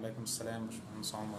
وعليكم السلام باشمهندس عمر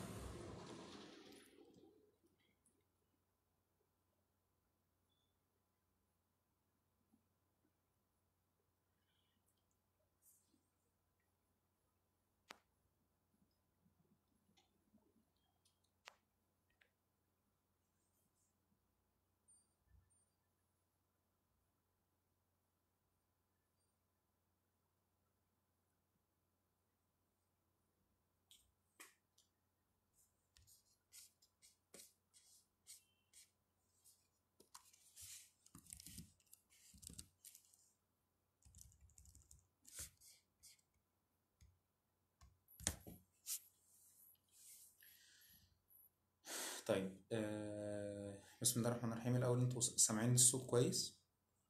طيب آه بسم الله الرحمن الرحيم الأول انتوا سامعين الصوت كويس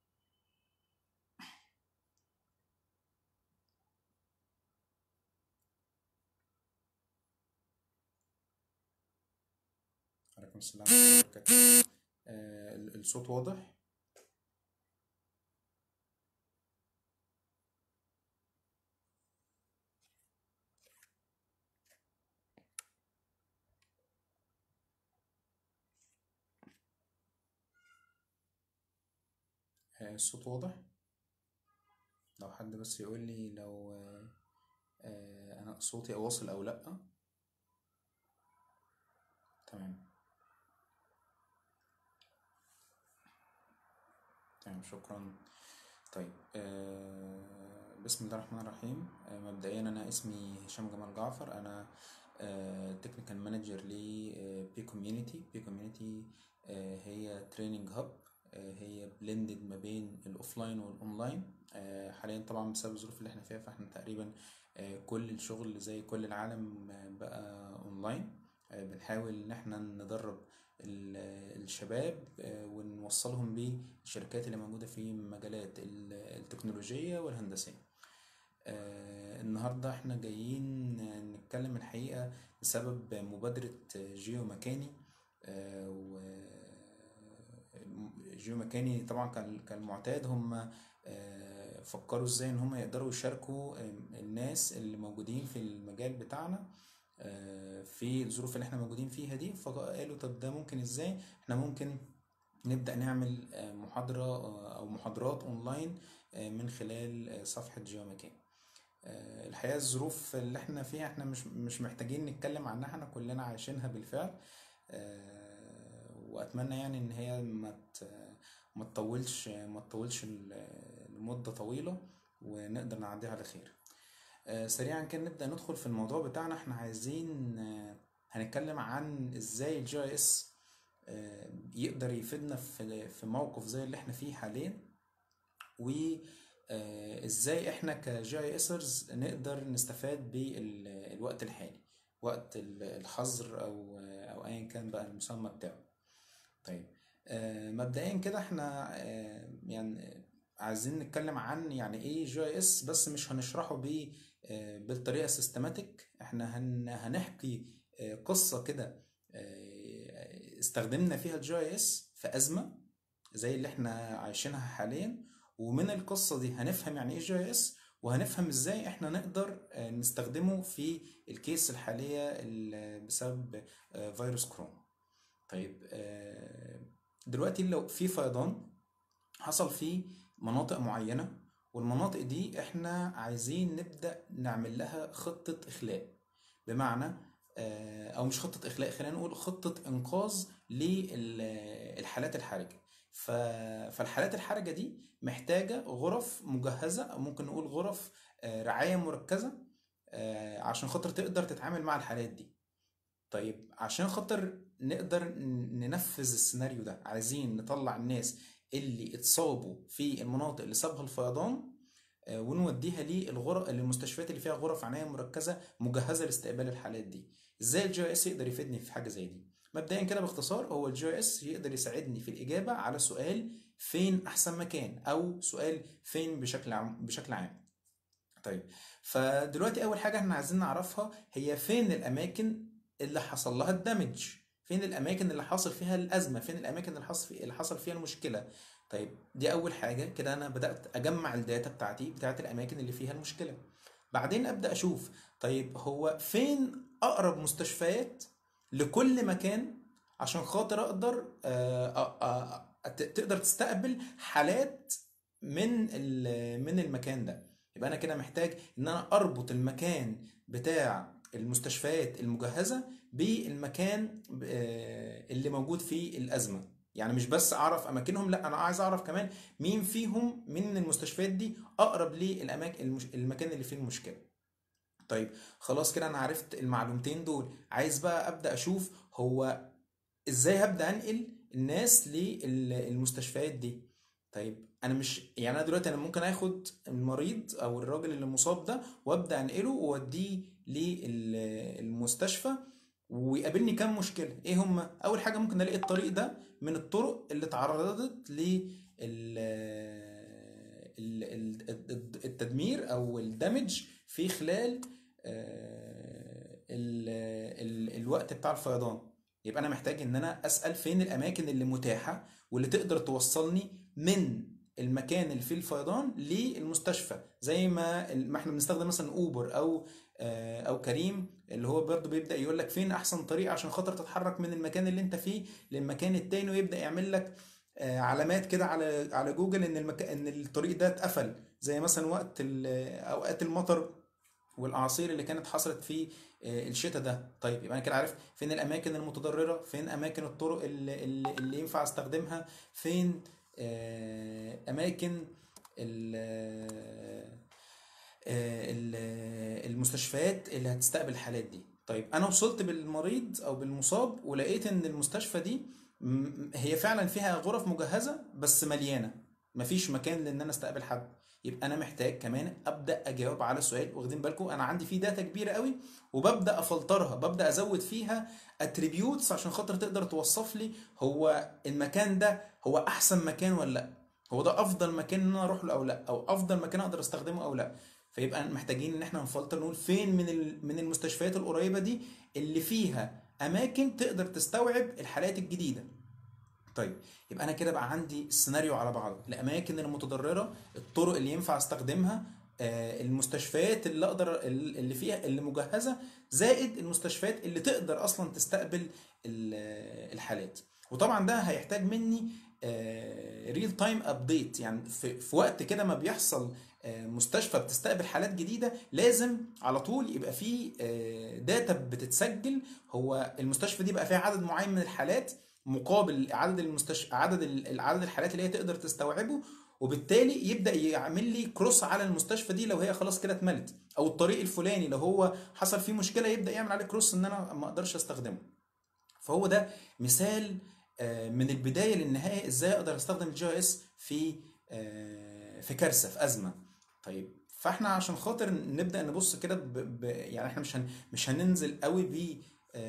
عليكم السلام ورحمة الله وبركاته آه ال- الصوت واضح آه الصوت واضح لو حد بس يقول لي لو آه آه أنا صوتي واصل أو لأ تمام تمام شكرا طيب آه بسم الله الرحمن الرحيم آه مبدئيا انا اسمي هشام جمال جعفر انا تكنيكال مانجر ل بي كوميونيتي بي كوميونيتي هي تريننج هاب هي بلندد ما بين الاوفلاين والاونلاين آه حاليا طبعا بسبب الظروف اللي احنا فيها فاحنا تقريبا آه كل الشغل زي كل العالم آه بقى اونلاين آه بنحاول ان احنا ندرب ال- الشباب آه، ونوصلهم بالشركات اللي موجودة في مجالات ال- التكنولوجية والهندسية آه، النهاردة احنا جايين آه، نتكلم الحقيقة بسبب مبادرة آه، جيو مكاني آه، و جيو مكاني طبعا كان- كالمعتاد هم آه، فكروا ازاي ان هم يقدروا يشاركوا آه، الناس اللي موجودين في المجال بتاعنا آه، في الظروف اللي احنا موجودين فيها دي فقالوا طب ده ممكن ازاي احنا ممكن نبدأ نعمل آه، محاضرة آه، أو محاضرات أونلاين آه، من خلال آه، صفحة جيو مكان آه، الحقيقة الظروف اللي احنا فيها احنا مش مش محتاجين نتكلم عنها احنا كلنا عايشينها بالفعل آه، وأتمنى يعني إن هي ما ت- ما تطولش ما تطولش ل- لمدة طويلة ونقدر نعديها على خير آه، سريعا كده نبدأ ندخل في الموضوع بتاعنا احنا عايزين آه، هنتكلم عن ازاي الجي اي اس يقدر يفيدنا في في موقف زي اللي احنا فيه حاليا وازاي احنا كجي اي اسرز نقدر نستفاد بالوقت الحالي وقت ال- الحظر او او ايا كان بقى المسمى بتاعه طيب آه، مبدئيا كده احنا آه، يعني عايزين نتكلم عن يعني ايه جي اي اس بس مش هنشرحه ب آه، بالطريقه سيستماتيك احنا هن هنحكي آه، قصه كده آه، استخدمنا فيها الجي اي اس في ازمه زي اللي احنا عايشينها حاليا ومن القصه دي هنفهم يعني ايه جي اي اس وهنفهم ازاي احنا نقدر آه، نستخدمه في الكيس الحاليه ال- بسبب آه، فيروس كورونا طيب آه، دلوقتي لو في فيضان حصل في مناطق معينة والمناطق دي احنا عايزين نبدأ نعمل لها خطة إخلاء بمعنى آه، أو مش خطة إخلاء خلينا نقول خطة إنقاذ للحالات الحرجة ف- فالحالات الحرجة دي محتاجة غرف مجهزة أو ممكن نقول غرف آه، رعاية مركزة آه، عشان خاطر تقدر تتعامل مع الحالات دي طيب عشان خاطر نقدر ن- ننفذ السيناريو ده عايزين نطلع الناس اللي اتصابوا في المناطق اللي سابها الفيضان آه، ونوديها للغرف للمستشفيات اللي فيها غرف عناية مركزة مجهزة لاستقبال الحالات دي ازاي الجي اس يقدر يفيدني في حاجة زي دي مبدئيا كده باختصار هو الجي اس يقدر يساعدني في الإجابة على سؤال فين أحسن مكان أو سؤال فين بشكل عام بشكل عام طيب فدلوقتي اول حاجه احنا عايزين نعرفها هي فين الاماكن اللي حصل لها الدمج فين الاماكن اللي حصل فيها الازمه فين الاماكن اللي حصل اللي حصل فيها المشكله طيب دي اول حاجه كده انا بدات اجمع الداتا بتاعتي بتاعت الاماكن اللي فيها المشكله بعدين ابدا اشوف طيب هو فين اقرب مستشفيات لكل مكان عشان خاطر اقدر آه، آه، آه، ت- تقدر تستقبل حالات من ال- من المكان ده يبقى انا كده محتاج ان انا اربط المكان بتاع المستشفيات المجهزة بالمكان آه، اللي موجود فيه الأزمة يعني مش بس اعرف اماكنهم لا انا عايز اعرف كمان مين فيهم من المستشفيات دي اقرب للاماكن المش... المكان اللي فيه المشكله طيب خلاص كده انا عرفت المعلومتين دول عايز بقى ابدا اشوف هو ازاي هبدا انقل الناس للمستشفيات دي طيب انا مش يعني انا دلوقتي انا ممكن اخد المريض او الراجل اللي مصاب ده وابدا انقله واوديه للمستشفى ويقابلني كام مشكله ايه هما اول حاجه ممكن الاقي الطريق ده من الطرق اللي تعرضت ل التدمير او الدمج في خلال آه، ال- ال- الوقت بتاع الفيضان يبقى انا محتاج ان انا اسال فين الاماكن اللي متاحه واللي تقدر توصلني من المكان اللي فيه الفيضان للمستشفى زي ما ما احنا بنستخدم مثلا اوبر او آه، او كريم اللي هو برضه بيبدا يقول لك فين احسن طريق عشان خاطر تتحرك من المكان اللي انت فيه للمكان التاني ويبدا يعمل لك آه، علامات كده على على جوجل ان المكان ان الطريق ده اتقفل زي مثلا وقت ال- اوقات المطر والاعاصير اللي كانت حصلت في آه، الشتاء ده طيب يبقى انا كده عارف فين الاماكن المتضرره فين اماكن الطرق اللي, اللي اللي ينفع استخدمها فين آه، اماكن ال- آه، ال- المستشفيات اللي هتستقبل الحالات دي طيب انا وصلت بالمريض او بالمصاب ولقيت ان المستشفى دي م- هي فعلا فيها غرف مجهزة بس مليانة مفيش مكان لان انا استقبل حد يبقى انا محتاج كمان ابدا اجاوب على السؤال واخدين بالكم انا عندي فيه داتا كبيره قوي وببدا افلترها ببدا ازود فيها اتريبيوتس عشان خاطر تقدر توصف لي هو المكان ده هو احسن مكان ولا لا هو ده افضل مكان ان انا اروح له او لا او افضل مكان اقدر استخدمه او لا فيبقى محتاجين ان احنا نفلتر نقول فين من ال- من المستشفيات القريبه دي اللي فيها اماكن تقدر تستوعب الحالات الجديده طيب يبقى انا كده بقى عندي السيناريو على بعضه الاماكن المتضرره الطرق اللي ينفع استخدمها آه، المستشفيات اللي اقدر اللي فيها اللي مجهزه زائد المستشفيات اللي تقدر اصلا تستقبل ال- الحالات وطبعا ده هيحتاج مني ريل تايم ابديت يعني في, في وقت كده ما بيحصل آه، مستشفى بتستقبل حالات جديده لازم على طول يبقى في داتا بتتسجل هو المستشفى دي بقى فيها عدد معين من الحالات مقابل عدد المستشفى عدد ال- عدد الحالات اللي هي تقدر تستوعبه وبالتالي يبدا يعمل لي كروس على المستشفى دي لو هي خلاص كده اتملت او الطريق الفلاني لو هو حصل فيه مشكله يبدا يعمل عليه كروس ان انا ما اقدرش استخدمه فهو ده مثال آه، من البدايه للنهايه ازاي اقدر استخدم الجي اس في آه، في كارثه في ازمه طيب فاحنا عشان خاطر نبدا نبص كده ب... ب... يعني احنا مش هن... مش هننزل قوي ب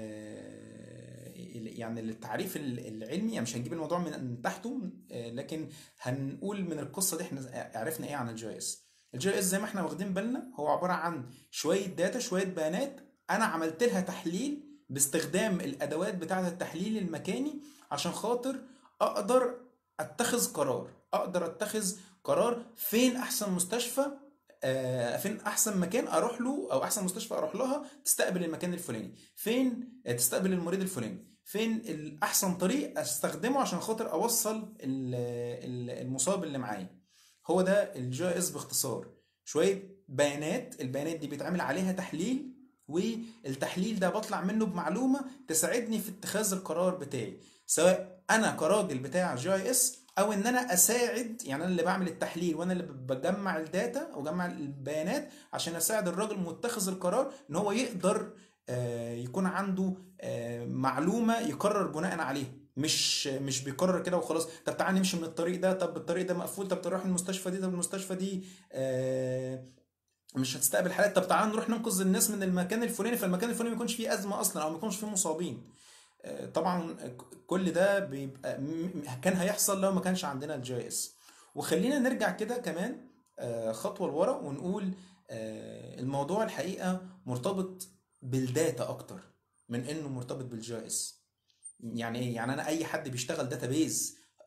آه، يعني التعريف ال- العلمي يعني مش هنجيب الموضوع من تحته آه، لكن هنقول من القصه دي احنا عرفنا ايه عن الجي اس الجي اس زي ما احنا واخدين بالنا هو عباره عن شويه داتا شويه بيانات انا عملت لها تحليل باستخدام الادوات بتاعه التحليل المكاني عشان خاطر اقدر اتخذ قرار اقدر اتخذ قرار فين احسن مستشفى آه، فين احسن مكان اروح له او احسن مستشفى اروح لها تستقبل المكان الفلاني فين آه، تستقبل المريض الفلاني فين الاحسن طريق استخدمه عشان خاطر اوصل ال- ال- المصاب اللي معايا هو ده الجي اس باختصار شويه بيانات البيانات دي بيتعمل عليها تحليل والتحليل ده بطلع منه بمعلومه تساعدني في اتخاذ القرار بتاعي سواء انا كراجل بتاع جي اس او ان انا اساعد يعني انا اللي بعمل التحليل وانا اللي بجمع الداتا وجمع البيانات عشان اساعد الراجل متخذ القرار ان هو يقدر آه، يكون عنده آه، معلومه يقرر بناء عليها مش مش بيقرر كده وخلاص طب تعال نمشي من الطريق ده طب الطريق ده مقفول طب تروح المستشفى دي طب المستشفى دي آه، مش هتستقبل حالات طب تعال نروح ننقذ الناس من المكان الفلاني فالمكان الفلاني ما يكونش فيه ازمه اصلا او ما يكونش فيه مصابين آه، طبعا كل ده بيبقى م- م- كان هيحصل لو ما كانش عندنا الجي اس وخلينا نرجع كده كمان آه، خطوه لورا ونقول آه، الموضوع الحقيقه مرتبط بالداتا اكتر من انه مرتبط بالجي اس يعني ايه يعني انا اي حد بيشتغل داتابيز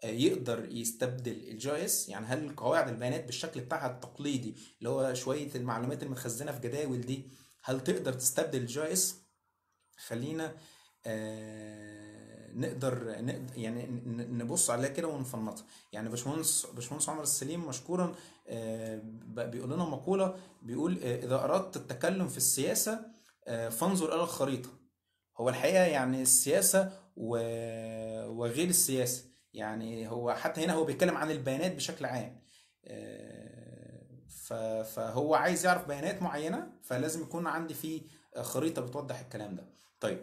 آه، يقدر يستبدل الجي اس يعني هل قواعد البيانات بالشكل بتاعها التقليدي اللي هو شويه المعلومات المتخزنه في جداول دي هل تقدر تستبدل الجي اس خلينا آه، نقدر نقدر يعني ن- نبص عليها كده ونفنطها يعني باشمهندس باشمهندس عمر السليم مشكورا آه، ب- بيقول لنا مقولة بيقول آه، إذا أردت التكلم في السياسة آه، فانظر إلى الخريطة هو الحقيقة يعني السياسة و- وغير السياسة يعني هو حتى هنا هو بيتكلم عن البيانات بشكل عام آه، ف- فهو عايز يعرف بيانات معينة فلازم يكون عندي فيه خريطة بتوضح الكلام ده طيب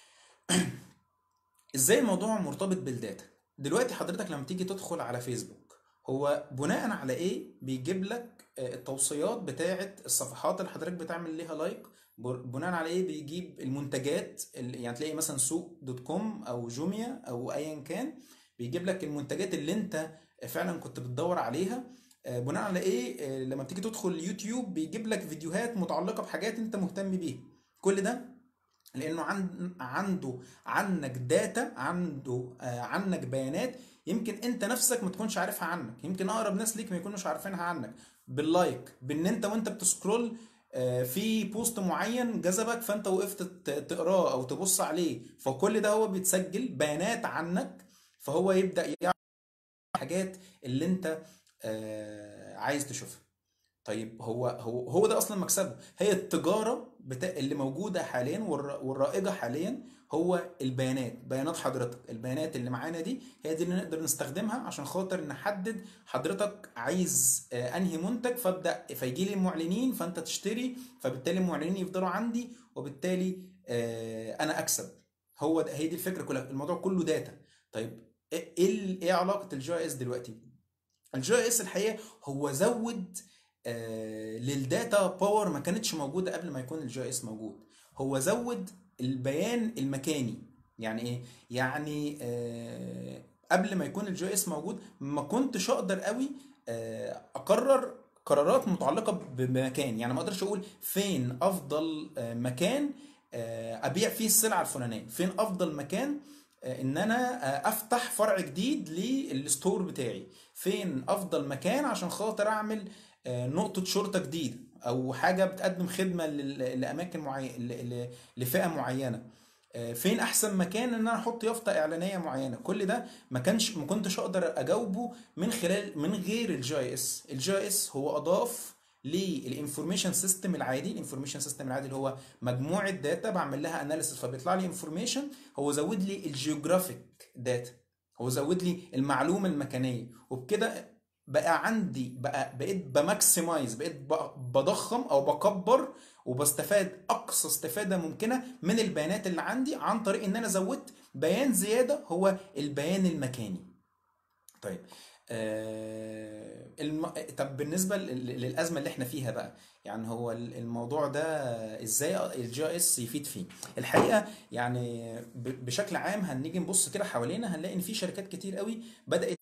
ازاي الموضوع مرتبط بالداتا دلوقتي حضرتك لما تيجي تدخل على فيسبوك هو بناء على ايه بيجيب لك آه، التوصيات بتاعه الصفحات اللي حضرتك بتعمل ليها لايك بر- بناء على ايه بيجيب المنتجات اللي يعني تلاقي مثلا سوق دوت كوم او جوميا او ايا كان بيجيب لك المنتجات اللي انت فعلا كنت بتدور عليها آه، بناء على ايه آه، لما بتيجي تدخل اليوتيوب بيجيب لك فيديوهات متعلقة بحاجات انت مهتم بيها كل ده لانه عن عنده عنك داتا عنده آه، عنك بيانات يمكن انت نفسك ما تكونش عارفها عنك يمكن اقرب ناس ليك ما يكونوش عارفينها عنك باللايك بان انت وانت بتسكرول آه، في بوست معين جذبك فانت وقفت ت- تقراه او تبص عليه فكل ده هو بيتسجل بيانات عنك فهو يبدأ يعرف الحاجات اللي انت آه، عايز تشوفها طيب هو هو هو ده اصلا مكسبه هي التجاره بتا... اللي موجوده حاليا والر... والرائجه حاليا هو البيانات بيانات حضرتك البيانات اللي معانا دي هي دي اللي نقدر نستخدمها عشان خاطر نحدد حضرتك عايز آه، انهي منتج فابدا فيجي لي المعلنين فانت تشتري فبالتالي المعلنين يفضلوا عندي وبالتالي آه، انا اكسب هو ده هي دي الفكره كلها الموضوع كله داتا طيب ايه ايه ال- إيه علاقه الجي اس دلوقتي الجي اس الحقيقه هو زود آه، للداتا باور ما كانتش موجوده قبل ما يكون الجي اس موجود هو زود البيان المكاني يعني ايه يعني آه، قبل ما يكون الجي اس موجود ما كنتش اقدر قوي آه، اقرر قرارات متعلقه بمكان يعني ما اقدرش اقول فين افضل آه، مكان آه، ابيع فيه السلعه الفلانيه فين افضل مكان آه، ان انا آه، افتح فرع جديد للستور بتاعي فين افضل مكان عشان خاطر اعمل آه، نقطة شرطة جديدة او حاجة بتقدم خدمة لل- لاماكن معينة لفئة معينة آه، فين احسن مكان ان انا احط يافطة اعلانية معينة كل ده ما كانش ما كنتش اقدر اجاوبه من خلال من غير الجي اس الجي اس هو اضاف للانفورميشن سيستم العادي الانفورميشن سيستم العادي اللي هو مجموعه داتا بعمل لها اناليسيس فبيطلع لي انفورميشن هو زود لي الجيوغرافيك داتا هو زود لي المعلومه المكانيه وبكده بقى عندي بقى بقيت بماكسمايز بقيت ب- بضخم او بكبر وبستفاد اقصى استفاده ممكنه من البيانات اللي عندي عن طريق ان انا زودت بيان زياده هو البيان المكاني طيب آه الم... طب بالنسبه لل- للازمه اللي احنا فيها بقى يعني هو ال- الموضوع ده ازاي الجي اس يفيد فيه الحقيقه يعني ب- بشكل عام هنيجي نبص كده حوالينا هنلاقي ان في شركات كتير قوي بدات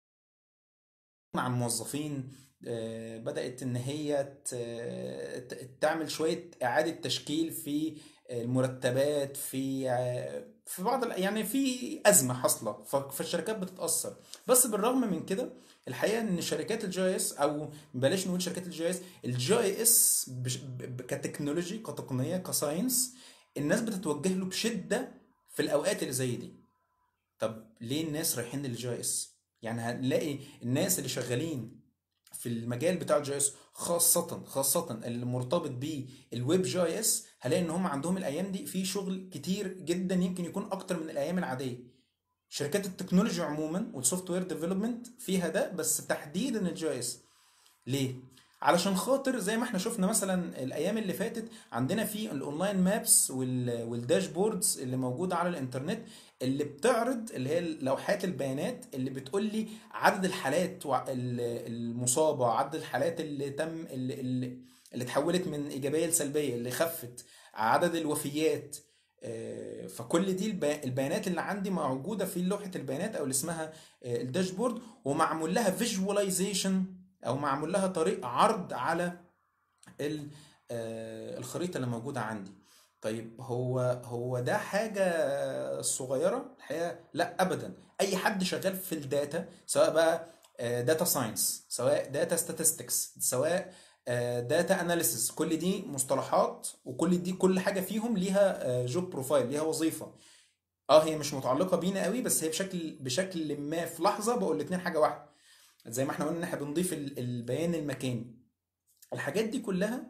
مع الموظفين آه، بدأت إن هي ت- ت- تعمل شوية إعادة تشكيل في المرتبات في آه، في بعض ال- يعني في أزمة حاصلة ف- فالشركات بتتأثر بس بالرغم من كده الحقيقة إن شركات الجي اس أو بلاش نقول شركات الجي اس الجي اس بش- ب- ب- كتكنولوجي كتقنية كساينس الناس بتتوجه له بشدة في الأوقات اللي زي دي طب ليه الناس رايحين للجي اس يعني هنلاقي الناس اللي شغالين في المجال بتاع الجي اس خاصة خاصة اللي مرتبط بالويب جي اس هلاقي ان هم عندهم الايام دي في شغل كتير جدا يمكن يكون اكتر من الايام العادية شركات التكنولوجيا عموما والسوفت وير ديفلوبمنت فيها ده بس تحديدا الجي اس ليه؟ علشان خاطر زي ما احنا شفنا مثلا الايام اللي فاتت عندنا في الاونلاين مابس والداشبوردز اللي موجوده على الانترنت اللي بتعرض اللي هي لوحات البيانات اللي بتقول لي عدد الحالات وع- ال- المصابه عدد الحالات اللي تم اللي, اللي, اللي اتحولت من ايجابيه لسلبيه اللي خفت عدد الوفيات آه، فكل دي الب- البيانات اللي عندي موجوده في لوحه البيانات او اللي اسمها آه، الداشبورد ومعمول لها فيجواليزيشن او معمول لها طريق عرض على ال- آه، الخريطه اللي موجوده عندي طيب هو هو ده حاجة صغيرة الحقيقة لا أبدا أي حد شغال في الداتا سواء بقى داتا ساينس سواء داتا statistics سواء داتا اناليسيس كل دي مصطلحات وكل دي كل حاجة فيهم ليها جوب بروفايل ليها وظيفة اه هي مش متعلقة بينا قوي بس هي بشكل بشكل ما في لحظة بقول الاتنين حاجة واحدة زي ما احنا قلنا ان احنا بنضيف ال- البيان المكاني الحاجات دي كلها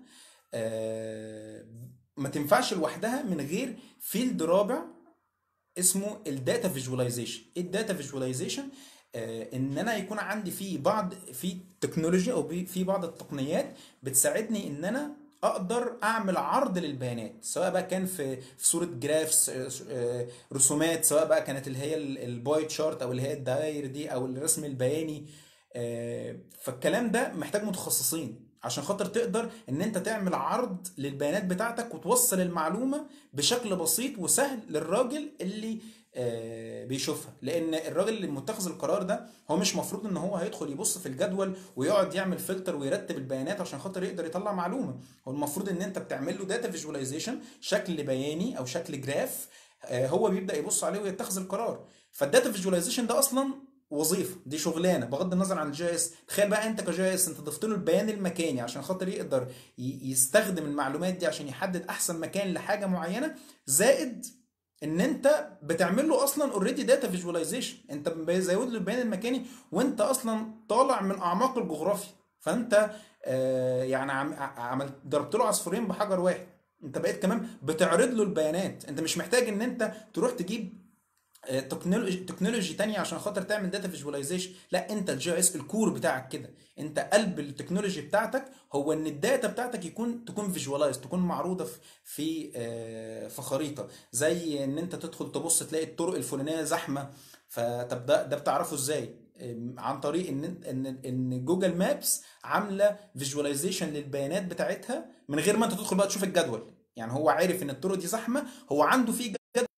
آه، ما تنفعش لوحدها من غير فيلد رابع اسمه الداتا فيجواليزيشن ايه الداتا فيجواليزيشن ان انا يكون عندي في بعض في تكنولوجيا او بي- في بعض التقنيات بتساعدني ان انا اقدر اعمل عرض للبيانات سواء بقى كان في في صوره جرافس رسومات سواء بقى كانت اللي هي ال- الباي تشارت او اللي هي الدوائر دي او الرسم البياني آه، فالكلام ده محتاج متخصصين عشان خاطر تقدر ان انت تعمل عرض للبيانات بتاعتك وتوصل المعلومة بشكل بسيط وسهل للراجل اللي آه، بيشوفها لان الراجل اللي متخذ القرار ده هو مش مفروض ان هو هيدخل يبص في الجدول ويقعد يعمل فلتر ويرتب البيانات عشان خاطر يقدر يطلع معلومة هو المفروض ان انت بتعمل له داتا فيجواليزيشن شكل بياني او شكل جراف آه، هو بيبدأ يبص عليه ويتخذ القرار فالداتا فيجواليزيشن ده اصلا وظيفه دي شغلانه بغض النظر عن الجي اس تخيل بقى انت كجي اس انت ضفت له البيان المكاني عشان خاطر يقدر ي- يستخدم المعلومات دي عشان يحدد احسن مكان لحاجه معينه زائد ان انت بتعمل له اصلا اوريدي داتا فيجواليزيشن انت بيزود له البيان المكاني وانت اصلا طالع من اعماق الجغرافيا فانت آه يعني عم عملت ضربت له عصفورين بحجر واحد انت بقيت كمان بتعرض له البيانات انت مش محتاج ان انت تروح تجيب آه، تكنولوجي تكنولوجي تانية عشان خاطر تعمل داتا فيجواليزيشن لا انت الجي اس الكور بتاعك كده انت قلب التكنولوجي بتاعتك هو ان الداتا بتاعتك يكون تكون فيجوالايز تكون معروضه في في آه، في خريطه زي ان انت تدخل تبص تلاقي الطرق الفلانيه زحمه فطب ده ده بتعرفه ازاي آم، عن طريق ان ان ان جوجل مابس عامله فيجواليزيشن للبيانات بتاعتها من غير ما انت تدخل بقى تشوف الجدول يعني هو عارف ان الطرق دي زحمه هو عنده في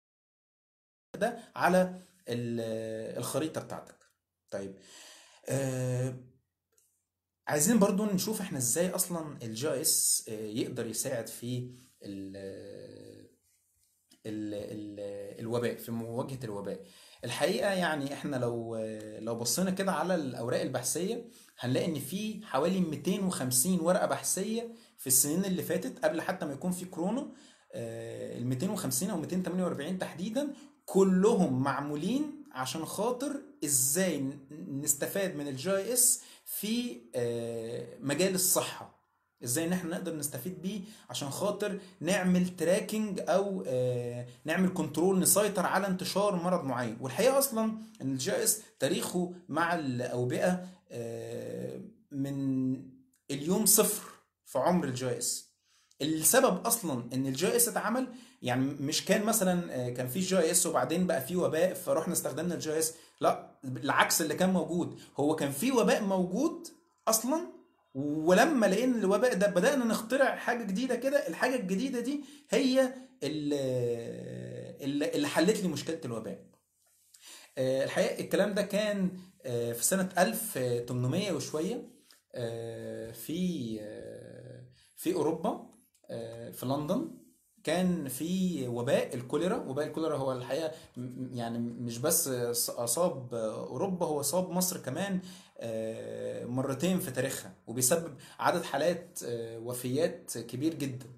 ده على ال- الخريطة بتاعتك طيب آه عايزين برضو نشوف احنا ازاي اصلا الجي اس يقدر يساعد في ال ال ال الوباء في مواجهة الوباء الحقيقة يعني احنا لو لو بصينا كده على الأوراق البحثية هنلاقي إن في حوالي 250 ورقة بحثية في السنين اللي فاتت قبل حتى ما يكون في كورونا آه، ال 250 أو 248 تحديدا كلهم معمولين عشان خاطر ازاي ن- نستفاد من الجي اس في آه، مجال الصحة ازاي ان احنا نقدر نستفيد بيه عشان خاطر نعمل تراكنج او آه، نعمل كنترول نسيطر على انتشار مرض معين والحقيقه اصلا ان الجي اس تاريخه مع الاوبئه آه، من اليوم صفر في عمر الجي اس السبب اصلا ان الجي اس اتعمل يعني مش كان مثلا آه، كان في جي اس وبعدين بقى في وباء فرحنا استخدمنا الجي اس لا العكس اللي كان موجود هو كان في وباء موجود اصلا ولما لقينا الوباء ده بدأنا نخترع حاجة جديدة كده الحاجة الجديدة دي هي اللي, اللي اللي حلت لي مشكلة الوباء آه، الحقيقة الكلام ده كان آه، في سنة 1800 وشوية آه، في آه، في أوروبا آه، في لندن كان في وباء الكوليرا وباء الكوليرا هو الحقيقة م- يعني مش بس أصاب أوروبا هو أصاب مصر كمان آه، مرتين في تاريخها وبيسبب عدد حالات آه، وفيات كبير جدا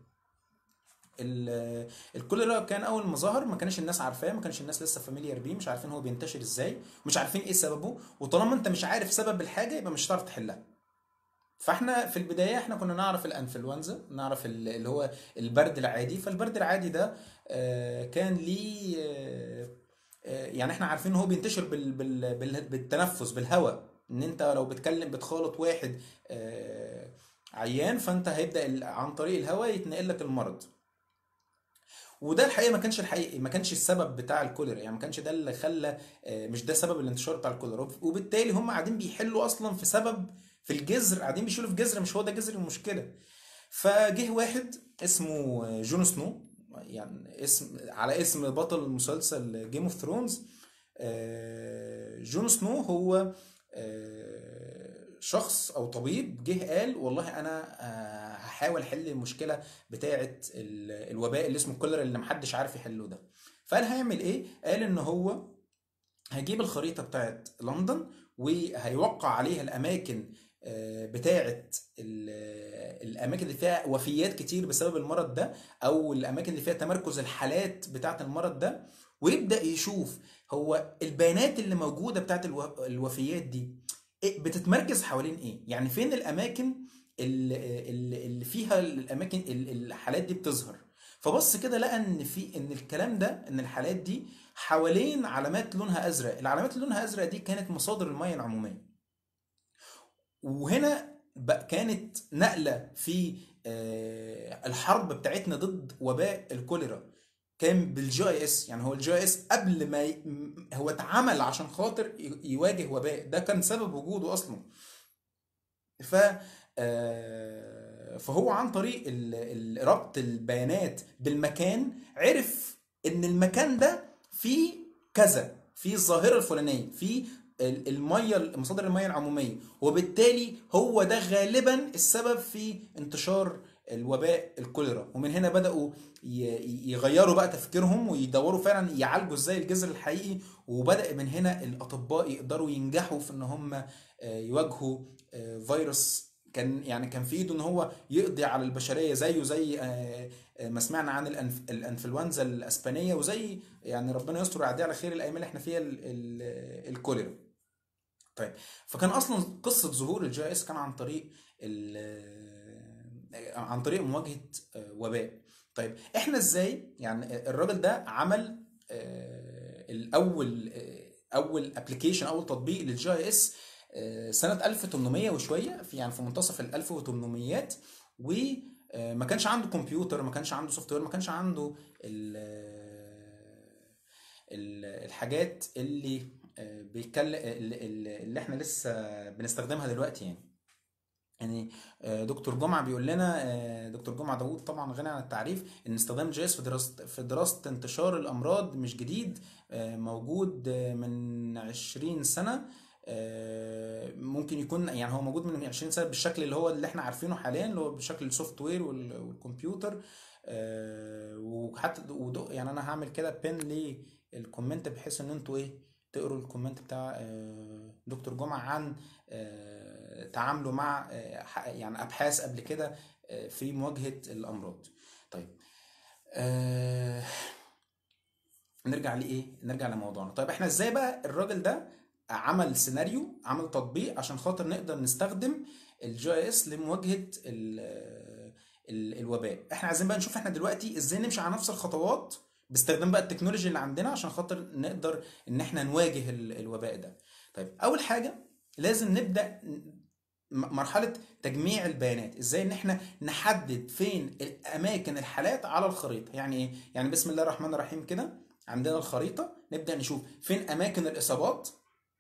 ال- الكوليرا كان اول ما ظهر ما كانش الناس عارفاه ما كانش الناس لسه فاميليار بيه مش عارفين هو بينتشر ازاي مش عارفين ايه سببه وطالما انت مش عارف سبب الحاجه يبقى مش هتعرف تحلها فاحنا في البدايه احنا كنا نعرف الانفلونزا نعرف ال- اللي هو البرد العادي فالبرد العادي ده آه، كان ليه آه، آه، يعني احنا عارفين ان هو بينتشر بال بال بال بالتنفس بالهواء ان انت لو بتكلم بتخالط واحد آه، عيان فانت هيبدا ال- عن طريق الهواء يتنقل لك المرض وده الحقيقه ما كانش الحقيقي ما كانش السبب بتاع الكوليرا يعني ما كانش ده اللي خلى آه، مش ده سبب الانتشار بتاع الكوليرا وب- وبالتالي هم قاعدين بيحلوا اصلا في سبب في الجذر قاعدين بيشيلوا في جذر مش هو ده جذر المشكله فجه واحد اسمه جون سنو يعني اسم على اسم بطل مسلسل جيم اوف ثرونز جون سنو هو آه، شخص او طبيب جه قال والله انا آه، هحاول احل المشكله بتاعه ال- الوباء اللي اسمه الكوليرا اللي محدش عارف يحله ده فقال هيعمل ايه قال ان هو هيجيب الخريطة بتاعت لندن وهيوقع عليها الأماكن آه، بتاعت ال- الأماكن اللي فيها وفيات كتير بسبب المرض ده أو الأماكن اللي فيها تمركز الحالات بتاعت المرض ده ويبدأ يشوف هو البيانات اللي موجودة بتاعت الو- الوفيات دي إيه- بتتمركز حوالين إيه؟ يعني فين الأماكن اللي, اللي اللي فيها الأماكن ال- الحالات دي بتظهر فبص كده لقى ان في ان الكلام ده ان الحالات دي حوالين علامات لونها ازرق العلامات اللي لونها ازرق دي كانت مصادر المياه العموميه وهنا بقى كانت نقله في آه، الحرب بتاعتنا ضد وباء الكوليرا كان بالجي اي اس يعني هو الجي اي اس قبل ما ي... م- هو اتعمل عشان خاطر ي- يواجه وباء ده كان سبب وجوده اصلا ف آه، فهو عن طريق ال- ال- ربط البيانات بالمكان عرف ان المكان ده فيه كذا فيه الظاهره الفلانيه فيه ال- الميه مصادر الميه العموميه وبالتالي هو ده غالبا السبب في انتشار الوباء الكوليرا ومن هنا بداوا ي- يغيروا بقى تفكيرهم ويدوروا فعلا يعالجوا ازاي الجذر الحقيقي وبدا من هنا الاطباء يقدروا ينجحوا في ان هم آه، يواجهوا آه، فيروس كان يعني كان في ايده ان هو يقضي على البشريه زيه زي آه، آه، ما سمعنا عن الأنف... الانفلونزا الاسبانيه وزي يعني ربنا يستر ويعدي على خير الايام اللي احنا فيها ال... ال... الكوليرا طيب فكان اصلا قصه ظهور الجي اس كان عن طريق ال... عن طريق مواجهه آه، وباء طيب احنا ازاي يعني الراجل ده عمل آه، الاول آه، اول ابلكيشن اول تطبيق للجي اس سنه 1800 وشويه في يعني في منتصف ال 1800 وما كانش عنده كمبيوتر ما كانش عنده سوفت وير ما كانش عنده ال- ال- الحاجات اللي آه، بيتكلم اللي اللي احنا لسه بنستخدمها دلوقتي يعني يعني آه، دكتور جمعه بيقول لنا آه، دكتور جمعه داوود طبعا غني عن التعريف ان استخدام جي اس في دراسه في دراسه انتشار الامراض مش جديد آه، موجود آه، من 20 سنه آه، ممكن يكون يعني هو موجود من 20 سنه بالشكل اللي هو اللي احنا عارفينه حاليا اللي هو بشكل السوفت وير وال- والكمبيوتر آه، وحتى ودق يعني انا هعمل كده بين للكومنت بحيث ان انتوا ايه تقروا الكومنت بتاع آه، دكتور جمعه عن آه، تعامله مع آه، ح- يعني ابحاث قبل كده آه، في مواجهه الامراض طيب آه، نرجع لايه نرجع لموضوعنا طيب احنا ازاي بقى الراجل ده عمل سيناريو عمل تطبيق عشان خاطر نقدر نستخدم الجي اس لمواجهه ال ال الوباء احنا عايزين بقى نشوف احنا دلوقتي ازاي نمشي على نفس الخطوات باستخدام بقى التكنولوجيا اللي عندنا عشان خاطر نقدر ان احنا نواجه ال- الوباء ده طيب اول حاجه لازم نبدا م- مرحله تجميع البيانات ازاي ان احنا نحدد فين اماكن الحالات على الخريطه يعني ايه يعني بسم الله الرحمن الرحيم كده عندنا الخريطه نبدا نشوف فين اماكن الاصابات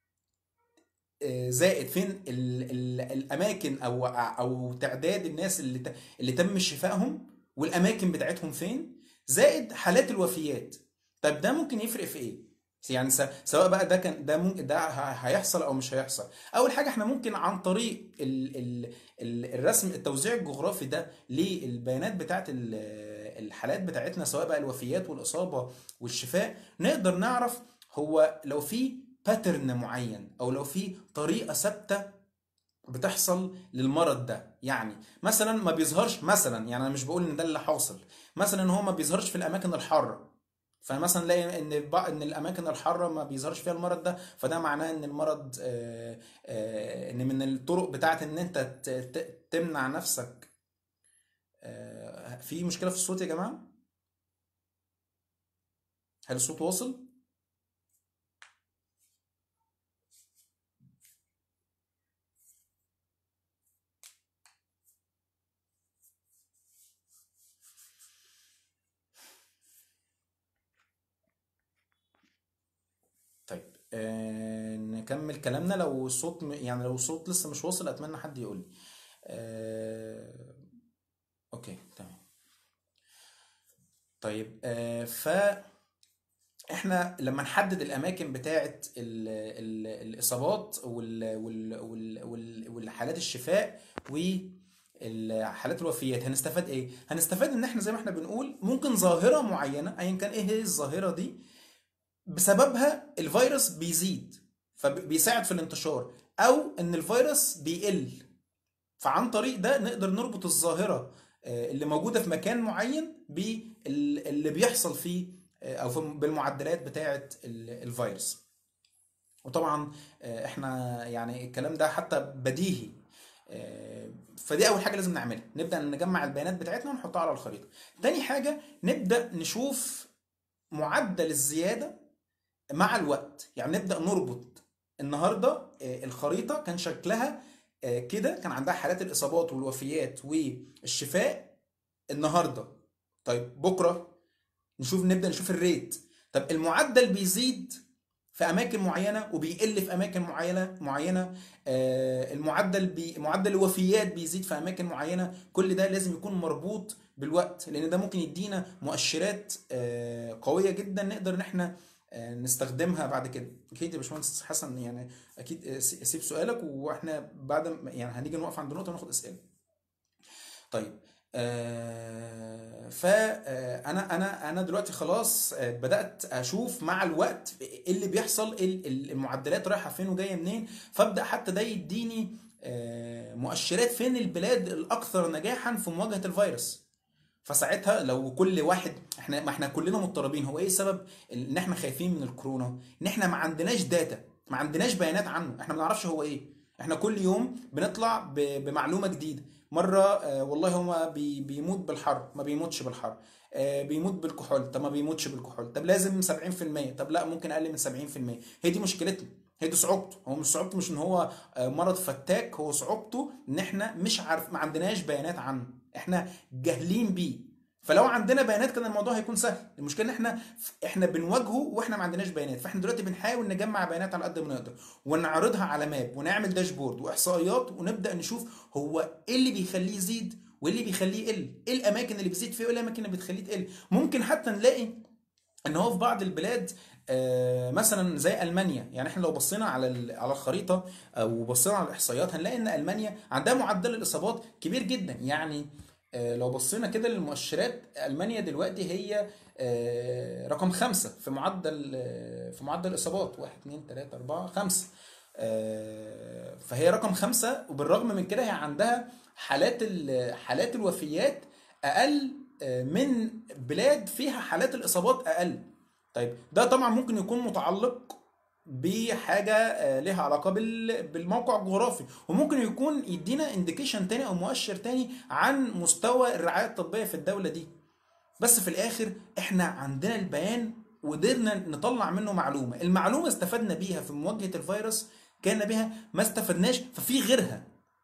آه، زائد فين ال ال الاماكن او او تعداد الناس اللي ت- اللي تم شفائهم والاماكن بتاعتهم فين زائد حالات الوفيات طيب ده ممكن يفرق في ايه يعني س- سواء بقى ده كان ده ممكن ده ه- هيحصل او مش هيحصل اول حاجه احنا ممكن عن طريق ال ال ال الرسم التوزيع الجغرافي ده للبيانات بتاعت ال- الحالات بتاعتنا سواء بقى الوفيات والاصابه والشفاء نقدر نعرف هو لو في باترن معين او لو في طريقه ثابته بتحصل للمرض ده يعني مثلا ما بيظهرش مثلا يعني انا مش بقول ان ده اللي حاصل مثلا ان هو ما بيظهرش في الاماكن الحاره فمثلا نلاقي ان بعض ان الاماكن الحاره ما بيظهرش فيها المرض ده فده معناه ان المرض آه، آه، ان من الطرق بتاعت ان انت ت- ت- تمنع نفسك آه، في مشكله في الصوت يا جماعه هل الصوت واصل طيب آه نكمل كلامنا لو الصوت م- يعني لو الصوت لسه مش واصل اتمنى حد يقول لي آه اوكي تمام طيب آه ف احنا لما نحدد الاماكن بتاعه ال ال الاصابات وال وال وال وال والحالات الشفاء والحالات الوفيات هنستفاد ايه هنستفاد ان احنا زي ما احنا بنقول ممكن ظاهره معينه ايا كان ايه هي الظاهره دي بسببها الفيروس بيزيد فبيساعد في الانتشار او ان الفيروس بيقل فعن طريق ده نقدر نربط الظاهره آه، اللي موجوده في مكان معين باللي بيحصل فيه آه، او في- بالمعدلات بتاعه ال- الفيروس وطبعا آه، احنا يعني الكلام ده حتى بديهي آه، فدي اول حاجه لازم نعملها نبدا نجمع البيانات بتاعتنا ونحطها على الخريطه تاني حاجه نبدا نشوف معدل الزياده مع الوقت يعني نبدا نربط النهارده آه، الخريطه كان شكلها آه، كده كان عندها حالات الاصابات والوفيات والشفاء النهارده طيب بكره نشوف نبدا نشوف الريت طب المعدل بيزيد في اماكن معينه وبيقل في اماكن معينه معينه آه، المعدل بي معدل الوفيات بيزيد في اماكن معينه كل ده لازم يكون مربوط بالوقت لان ده ممكن يدينا مؤشرات آه، قويه جدا نقدر ان احنا آه، نستخدمها بعد كده اكيد يا باشمهندس حسن يعني اكيد آه، س- سيب سؤالك واحنا بعد ما- يعني هنيجي نوقف عند نقطه وناخد اسئله طيب آه فانا انا انا دلوقتي خلاص آه، بدات اشوف مع الوقت ايه اللي بيحصل إيه ال- ال- المعدلات رايحه فين وجايه منين فابدا حتى ده يديني آه، مؤشرات فين البلاد الاكثر نجاحا في مواجهه الفيروس فساعتها لو كل واحد احنا ما احنا كلنا مضطربين هو ايه سبب ان احنا خايفين من الكورونا ان احنا ما عندناش داتا ما عندناش بيانات عنه احنا ما نعرفش هو ايه احنا كل يوم بنطلع ب- بمعلومه جديده مره آه والله هو بي بيموت بالحر ما بيموتش بالحر آه بيموت بالكحول طب ما بيموتش بالكحول طب لازم 70% طب لا ممكن اقل من 70% هي دي مشكلتنا هي دي صعوبته هو مش صعوبته مش ان هو آه، مرض فتاك هو صعوبته ان احنا مش عارف ما عندناش بيانات عنه احنا جاهلين بيه فلو عندنا بيانات كان الموضوع هيكون سهل المشكله ان احنا احنا بنواجهه واحنا ما عندناش بيانات فاحنا دلوقتي بنحاول نجمع بيانات على قد ما نقدر ونعرضها على ماب ونعمل داشبورد واحصائيات ونبدا نشوف هو ايه اللي بيخليه يزيد وايه اللي بيخليه يقل ايه الاماكن اللي بيزيد فيها وايه الاماكن اللي بتخليه تقل ممكن حتى نلاقي ان هو في بعض البلاد آه، مثلا زي المانيا يعني احنا لو بصينا على ال- على الخريطه او بصينا على الاحصائيات هنلاقي ان المانيا عندها معدل الاصابات كبير جدا يعني آه، لو بصينا كده للمؤشرات المانيا دلوقتي هي آه، رقم خمسة في معدل آه، في معدل الاصابات واحد اتنين تلاته اربعه خمسه آه، فهي رقم خمسة وبالرغم من كده هي عندها حالات ال- حالات الوفيات اقل آه، من بلاد فيها حالات الاصابات اقل طيب ده طبعا ممكن يكون متعلق بحاجه آه، ليها علاقه بال- بالموقع الجغرافي وممكن يكون يدينا انديكيشن تاني او مؤشر تاني عن مستوى الرعايه الطبيه في الدوله دي بس في الاخر احنا عندنا البيان وقدرنا نطلع منه معلومه المعلومه استفدنا بيها في مواجهه الفيروس كان بها ما استفدناش ففي غيرها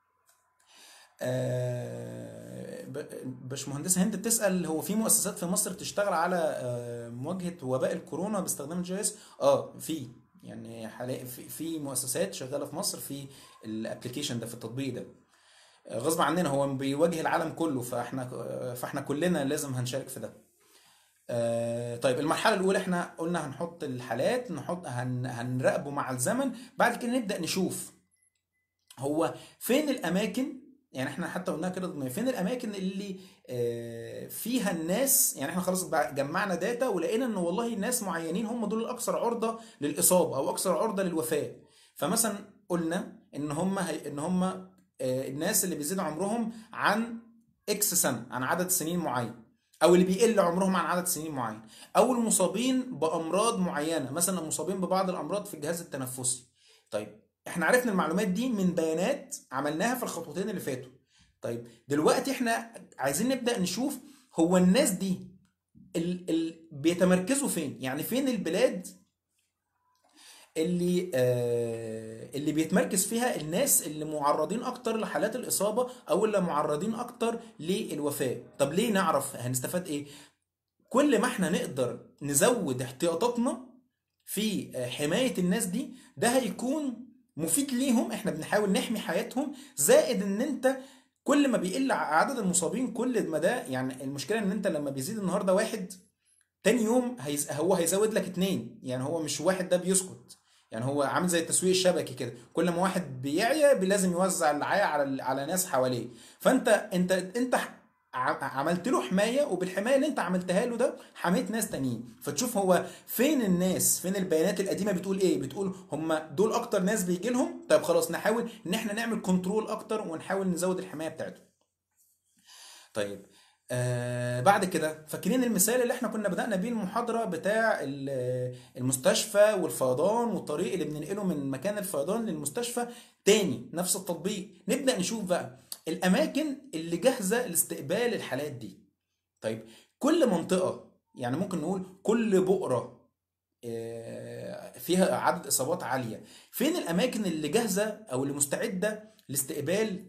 آه، ب- باشمهندسة هند بتسأل هو في مؤسسات في مصر تشتغل على آه، مواجهة وباء الكورونا باستخدام الجي اس؟ اه في يعني حاليا في في مؤسسات شغالة في مصر في الابلكيشن ده في التطبيق ده آه، غصب عننا هو بيواجه العالم كله فاحنا آه، فاحنا كلنا لازم هنشارك في ده آه، طيب المرحلة الأولى احنا قلنا هنحط الحالات نحط هن هنراقبه مع الزمن بعد كده نبدأ نشوف هو فين الاماكن يعني احنا حتى قلناها كده ضمنيا فين الاماكن اللي آه، فيها الناس يعني احنا خلاص بقى جمعنا داتا ولقينا ان والله ناس معينين هم دول الاكثر عرضه للاصابه او اكثر عرضه للوفاه فمثلا قلنا ان هم هي ان هم آه، الناس اللي بيزيد عمرهم عن اكس سنه عن عدد سنين معين او اللي بيقل عمرهم عن عدد سنين معين او المصابين بامراض معينه مثلا المصابين ببعض الامراض في الجهاز التنفسي طيب احنا عرفنا المعلومات دي من بيانات عملناها في الخطوتين اللي فاتوا طيب دلوقتي احنا عايزين نبدأ نشوف هو الناس دي ال ال بيتمركزوا فين يعني فين البلاد اللي آه اللي بيتمركز فيها الناس اللي معرضين اكتر لحالات الاصابه او اللي معرضين اكتر للوفاه طب ليه نعرف هنستفاد ايه كل ما احنا نقدر نزود احتياطاتنا في آه، حمايه الناس دي ده هيكون مفيد ليهم احنا بنحاول نحمي حياتهم زائد ان انت كل ما بيقل عدد المصابين كل ما ده يعني المشكله ان انت لما بيزيد النهارده واحد تاني يوم هيز... هو هيزود لك اتنين يعني هو مش واحد ده بيسكت يعني هو عامل زي التسويق الشبكي كده كل ما واحد بيعيا لازم يوزع الرعايه على على ناس حواليه فانت انت انت عملت له حمايه وبالحمايه اللي انت عملتها له ده حميت ناس تانيين فتشوف هو فين الناس فين البيانات القديمه بتقول ايه بتقول هم دول اكتر ناس بيجي لهم طيب خلاص نحاول ان احنا نعمل كنترول اكتر ونحاول نزود الحمايه بتاعتهم طيب آه بعد كده فاكرين المثال اللي احنا كنا بدأنا بيه المحاضرة بتاع المستشفى والفيضان والطريق اللي بننقله من مكان الفيضان للمستشفى تاني نفس التطبيق نبدأ نشوف بقى الأماكن اللي جاهزة لاستقبال الحالات دي طيب كل منطقة يعني ممكن نقول كل بؤرة آه، فيها عدد إصابات عالية فين الأماكن اللي جاهزة أو اللي مستعدة لاستقبال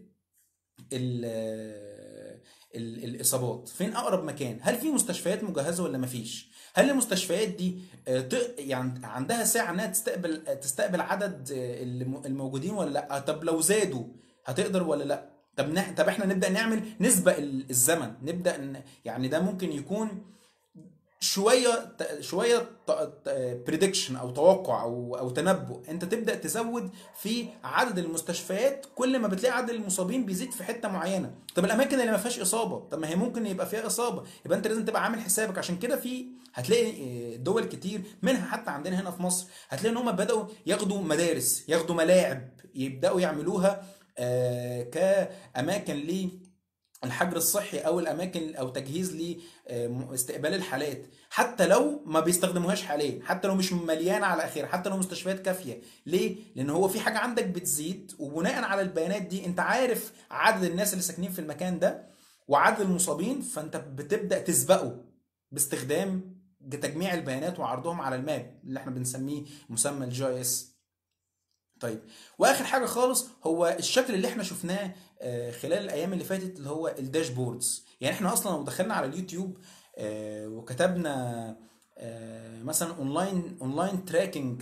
الاصابات فين اقرب مكان هل في مستشفيات مجهزه ولا مفيش هل المستشفيات دي آه، يعني عندها ساعه انها تستقبل تستقبل عدد آه، الموجودين ولا لا طب لو زادوا هتقدر ولا لا طب نح... طب احنا نبدا نعمل نسبق الزمن نبدا ن... يعني ده ممكن يكون شويه شويه بريدكشن او توقع او او تنبؤ انت تبدا تزود في عدد المستشفيات كل ما بتلاقي عدد المصابين بيزيد في حته معينه طب الاماكن اللي ما فيهاش اصابه طب ما هي ممكن يبقى فيها اصابه يبقى انت لازم تبقى عامل حسابك عشان كده في هتلاقي دول كتير منها حتى عندنا هنا في مصر هتلاقي ان هم بداوا ياخدوا مدارس ياخدوا ملاعب يبداوا يعملوها آه، كاماكن الحجر الصحي او الاماكن او تجهيز لاستقبال الحالات حتى لو ما بيستخدموهاش حاليا حتى لو مش مليانه على اخرها حتى لو مستشفيات كافيه ليه لان هو في حاجه عندك بتزيد وبناء على البيانات دي انت عارف عدد الناس اللي ساكنين في المكان ده وعدد المصابين فانت بتبدا تسبقه باستخدام تجميع البيانات وعرضهم على الماب اللي احنا بنسميه مسمى الجي اس طيب واخر حاجه خالص هو الشكل اللي احنا شفناه آه، خلال الايام اللي فاتت اللي هو الداشبوردز يعني احنا اصلا لو دخلنا على اليوتيوب آه، وكتبنا آه، مثلا اونلاين اونلاين تراكنج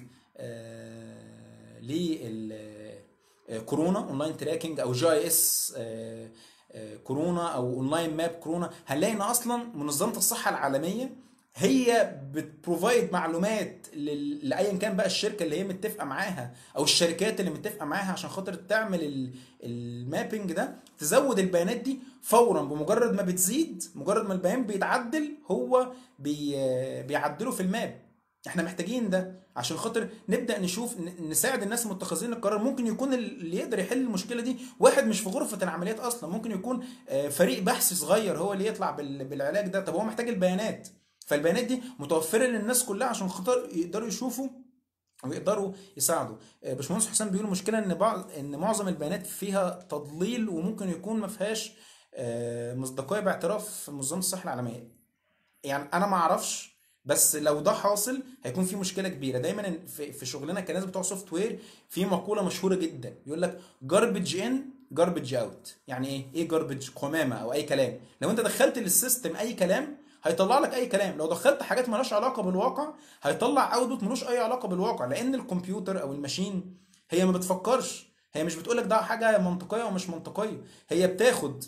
للكورونا اونلاين تراكنج او جي اس كورونا او اونلاين ماب كورونا هنلاقي ان اصلا منظمه الصحه العالميه هي بتبروفايد معلومات لايا كان بقى الشركه اللي هي متفقه معاها او الشركات اللي متفقه معاها عشان خاطر تعمل المابنج ده تزود البيانات دي فورا بمجرد ما بتزيد مجرد ما البيان بيتعدل هو بي بيعدله في الماب احنا محتاجين ده عشان خاطر نبدا نشوف نساعد الناس متخذين القرار ممكن يكون اللي يقدر يحل المشكله دي واحد مش في غرفه العمليات اصلا ممكن يكون آه، فريق بحث صغير هو اللي يطلع بالعلاج ده طب هو محتاج البيانات فالبيانات دي متوفره للناس كلها عشان خاطر يقدروا يشوفوا ويقدروا يساعدوا آه، باشمهندس حسام بيقول المشكله ان بعض ان معظم البيانات فيها تضليل وممكن يكون ما فيهاش آه، مصداقيه باعتراف منظمه الصحه العالميه يعني انا ما اعرفش بس لو ده حاصل هيكون في مشكله كبيره دايما في شغلنا كناس بتوع سوفت وير في مقوله مشهوره جدا يقول لك جاربج ان جاربج اوت يعني ايه ايه جاربج قمامه او اي كلام لو انت دخلت للسيستم اي كلام هيطلع لك اي كلام لو دخلت حاجات مالهاش علاقه بالواقع هيطلع اوتبوت ملوش اي علاقه بالواقع لان الكمبيوتر او الماشين هي ما بتفكرش هي مش بتقول لك ده حاجه منطقيه او مش منطقيه هي بتاخد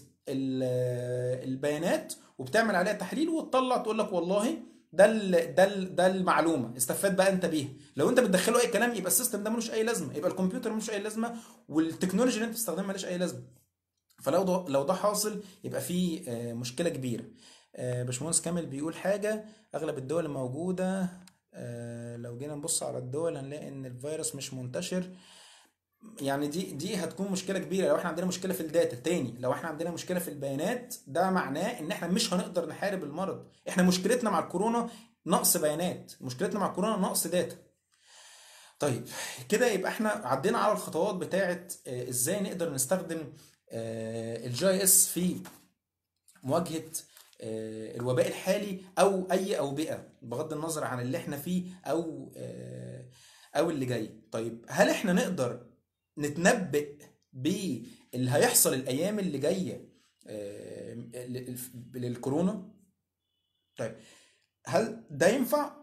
البيانات وبتعمل عليها تحليل وتطلع تقول لك والله ده ال ده ال ده المعلومه استفاد بقى انت بيها لو انت بتدخله اي كلام يبقى السيستم ده ملوش اي لازمه يبقى الكمبيوتر ملوش اي لازمه والتكنولوجي اللي انت بتستخدمها ملوش اي لازمه فلو ده لو ده حاصل يبقى في آه، مشكله كبيره آه، باشمهندس كامل بيقول حاجة أغلب الدول الموجودة آه، لو جينا نبص على الدول هنلاقي إن الفيروس مش منتشر يعني دي دي هتكون مشكله كبيره لو احنا عندنا مشكله في الداتا تاني لو احنا عندنا مشكله في البيانات ده معناه ان احنا مش هنقدر نحارب المرض احنا مشكلتنا مع الكورونا نقص بيانات مشكلتنا مع الكورونا نقص داتا طيب كده يبقى احنا عدينا على الخطوات بتاعه آه، ازاي نقدر نستخدم الجي اس في مواجهه آه، الوباء الحالي او اي اوبئه بغض النظر عن اللي احنا فيه او آه، او اللي جاي طيب هل احنا نقدر نتنبئ باللي هيحصل الايام اللي جايه آه، للكورونا طيب هل ده ينفع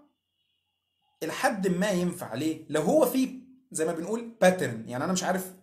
لحد ما ينفع ليه لو هو في زي ما بنقول باترن يعني انا مش عارف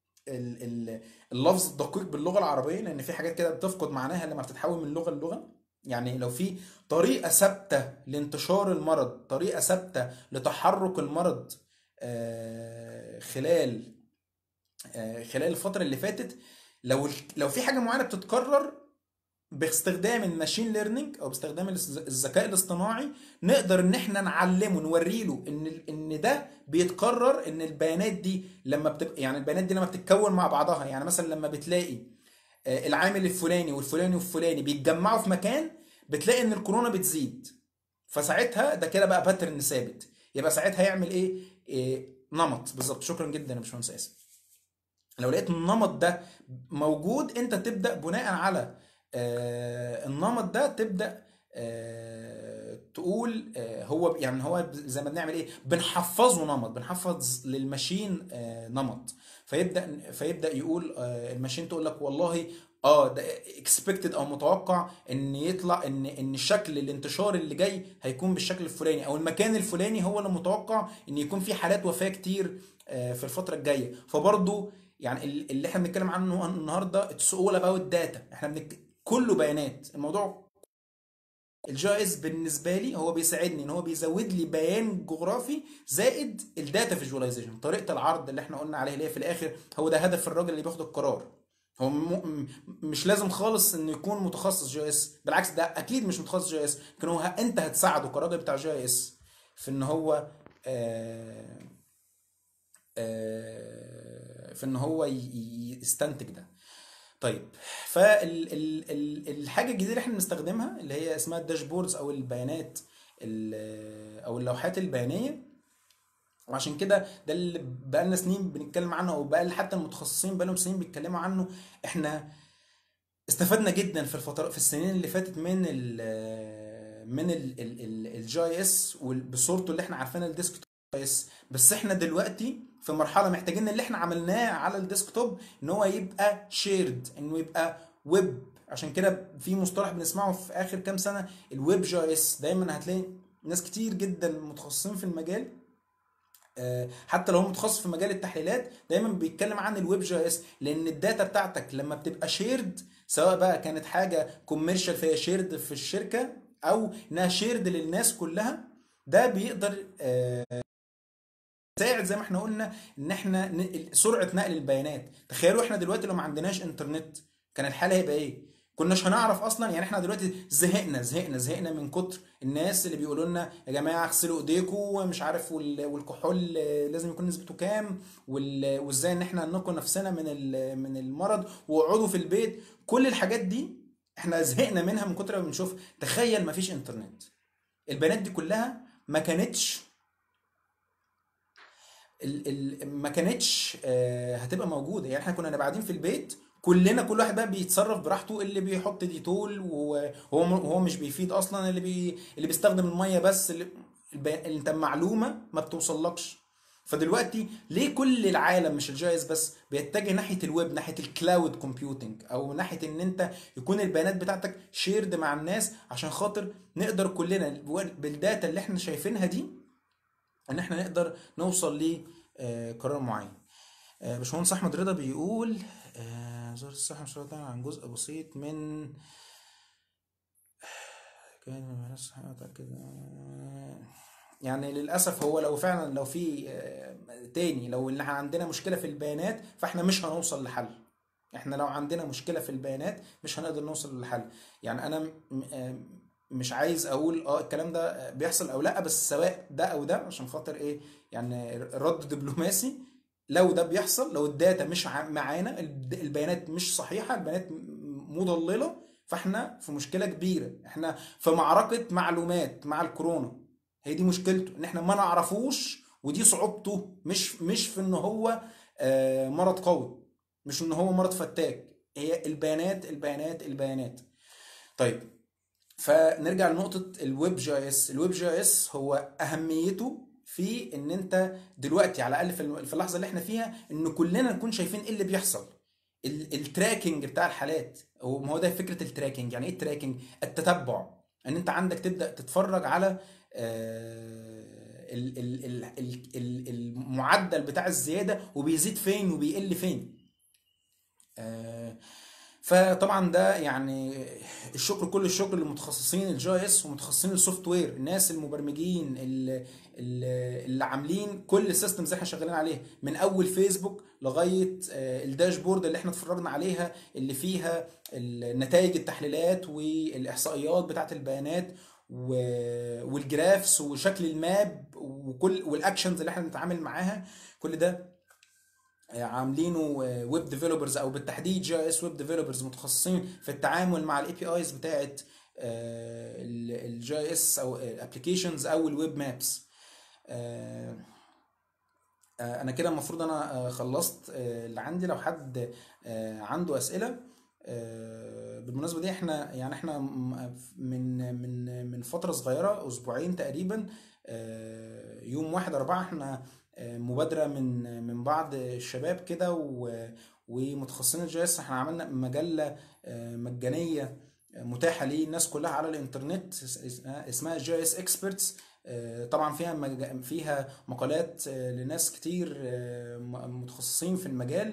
اللفظ الدقيق باللغه العربيه لان في حاجات كده بتفقد معناها لما بتتحول من لغه للغه يعني لو في طريقة ثابتة لانتشار المرض طريقة ثابتة لتحرك المرض آه، خلال آه، خلال الفترة اللي فاتت لو لو في حاجة معينة بتتكرر باستخدام الماشين ليرنينج او باستخدام الز- الذكاء الاصطناعي نقدر ان احنا نعلمه نوري له ان ان ده بيتكرر ان البيانات دي لما بتبقى يعني البيانات دي لما بتتكون مع بعضها يعني مثلا لما بتلاقي آه، العامل الفلاني والفلاني والفلاني بيتجمعوا في مكان بتلاقي ان الكورونا بتزيد فساعتها ده كده بقى باترن ثابت يبقى ساعتها يعمل ايه, إيه نمط بالظبط شكرا جدا يا باشمهندس اسف لو لقيت النمط ده موجود انت تبدا بناء على آه، النمط ده تبدا آه، تقول آه، هو يعني هو زي ما بنعمل ايه بنحفظه نمط بنحفظ للماشين آه، نمط فيبدا فيبدا يقول آه، الماشين تقول لك والله اه ده اكسبكتد او متوقع ان يطلع ان ان الشكل الانتشار اللي جاي هيكون بالشكل الفلاني او المكان الفلاني هو اللي متوقع ان يكون في حالات وفاة كتير آه، في الفترة الجاية فبرضو يعني ال- اللي احنا بنتكلم عنه النهارده اتس اول اباوت داتا احنا بنك... كله بيانات الموضوع الجي اس بالنسبه لي هو بيساعدني ان هو بيزود لي بيان جغرافي زائد الداتا فيجواليزيشن طريقه العرض اللي احنا قلنا عليها اللي هي في الاخر هو ده هدف الراجل اللي بياخد القرار هو م... م... مش لازم خالص انه يكون متخصص جي اس بالعكس ده اكيد مش متخصص جي اس لكن هو ه... انت هتساعده كراجل بتاع جي اس في ان هو آه... آه... في ان هو ي... ي- يستنتج ده طيب فالحاجه الجديده اللي احنا بنستخدمها اللي هي اسمها الداشبوردز او البيانات ال- او اللوحات البيانيه وعشان كده ده اللي بقالنا سنين بنتكلم عنه او بقى حتى المتخصصين بقالهم سنين بيتكلموا عنه احنا استفدنا جدا في الفترة في السنين اللي فاتت من ال من الجي اس بصورته اللي احنا عارفينها الديسكتوب اس بس احنا دلوقتي في مرحله محتاجين اللي احنا عملناه على الديسكتوب ان هو يبقى شيرد انه يبقى ويب عشان كده في مصطلح بنسمعه في اخر كام سنه الويب جي اس دايما هتلاقي ناس كتير جدا متخصصين في المجال آه، حتى لو هو متخصص في مجال التحليلات دايما بيتكلم عن الويب جي اس لان الداتا بتاعتك لما بتبقى شيرد سواء بقى كانت حاجه كوميرشال فهي شيرد في الشركه او انها شيرد للناس كلها ده بيقدر آه، يساعد زي ما احنا قلنا ان احنا ن- سرعه نقل البيانات تخيلوا احنا دلوقتي لو ما عندناش انترنت كان الحال هيبقى ايه كناش هنعرف اصلا يعني احنا دلوقتي زهقنا زهقنا زهقنا من كتر الناس اللي بيقولوا لنا يا جماعه اغسلوا ايديكم ومش عارف وال- والكحول آه، لازم يكون نسبته كام وال- وازاي ان احنا ننقي نفسنا من ال- من المرض واقعدوا في البيت كل الحاجات دي احنا زهقنا منها من كتر ما بنشوف تخيل ما فيش انترنت البيانات دي كلها ما كانتش ال ال ما كانتش آه، هتبقى موجوده يعني احنا كنا نبقى قاعدين في البيت كلنا كل واحد بقى بيتصرف براحته اللي بيحط ديتول وهو هو مش بيفيد اصلا اللي بي اللي بيستخدم الميه بس اللي البي- اللي انت معلومه ما بتوصلكش فدلوقتي ليه كل العالم مش الجايز بس بيتجه ناحيه الويب ناحيه الكلاود كومبيوتنج او ناحيه ان انت يكون البيانات بتاعتك شيرد مع الناس عشان خاطر نقدر كلنا بالداتا اللي احنا شايفينها دي ان احنا نقدر نوصل لقرار معين آه، باشمهندس احمد رضا بيقول آه، وزارة الصحة مش راضية عن جزء بسيط من كان من الصحة متأكد يعني للأسف هو لو فعلا لو في آه، تاني لو اللي عندنا مشكلة في البيانات فاحنا مش هنوصل لحل احنا لو عندنا مشكلة في البيانات مش هنقدر نوصل للحل يعني انا م- آه، مش عايز اقول اه الكلام ده بيحصل او لا بس سواء ده او ده عشان خاطر ايه يعني رد دبلوماسي لو ده بيحصل لو الداتا مش ع- معانا الب- البيانات مش صحيحة البيانات م- مضللة فاحنا في مشكلة كبيرة احنا في معركة معلومات مع الكورونا هي دي مشكلته ان احنا ما نعرفوش ودي صعوبته مش مش في ان هو آه، مرض قوي مش ان هو مرض فتاك هي البيانات البيانات البيانات طيب فنرجع لنقطة الويب جي اس الويب جي اس هو أهميته في إن أنت دلوقتي على الأقل في الم- في اللحظة اللي إحنا فيها إن كلنا نكون شايفين إيه اللي بيحصل ال- التراكنج بتاع الحالات هو ما هو ده فكرة التراكنج يعني إيه التراكنج التتبع إن أنت عندك تبدأ تتفرج على آه، ال- ال- ال- ال- ال- المعدل بتاع الزيادة وبيزيد فين وبيقل فين آه، فطبعا ده يعني الشكر كل الشكر للمتخصصين الجي اس ومتخصصين السوفت وير الناس المبرمجين اللي, اللي عاملين كل السيستمز اللي احنا شغالين عليها من اول فيسبوك لغايه آه، الداشبورد اللي احنا اتفرجنا عليها اللي فيها نتائج التحليلات والاحصائيات بتاعه البيانات والجرافس وشكل الماب وكل والاكشنز اللي احنا بنتعامل معاها كل ده عاملينه ويب ديفلوبرز او بالتحديد جي اس ويب ديفلوبرز متخصصين في التعامل مع الاي بي ايز بتاعت الجي اس او الابلكيشنز او الويب مابس انا كده المفروض انا آه، خلصت آه، اللي عندي لو حد آه، عنده اسئله بالمناسبه دي احنا يعني احنا من من من فتره صغيره اسبوعين تقريبا يوم واحد أربعة احنا مبادره من من بعض الشباب كده ومتخصصين الجي اس احنا عملنا مجله مجانيه متاحه للناس كلها على الانترنت اسمها جي اس اكسبرتس طبعا فيها فيها مقالات لناس كتير متخصصين في المجال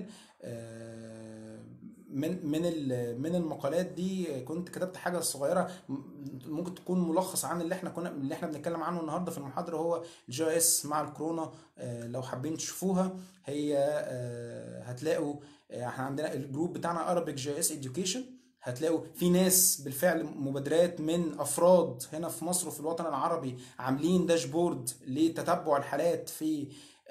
من من من المقالات دي كنت كتبت حاجه صغيره ممكن تكون ملخص عن اللي احنا كنا اللي احنا بنتكلم عنه النهارده في المحاضره هو جي اس مع الكورونا آه، لو حابين تشوفوها هي آه، هتلاقوا آه، احنا عندنا الجروب بتاعنا Arabic جي اس education هتلاقوا في ناس بالفعل مبادرات من افراد هنا في مصر وفي الوطن العربي عاملين داشبورد لتتبع الحالات في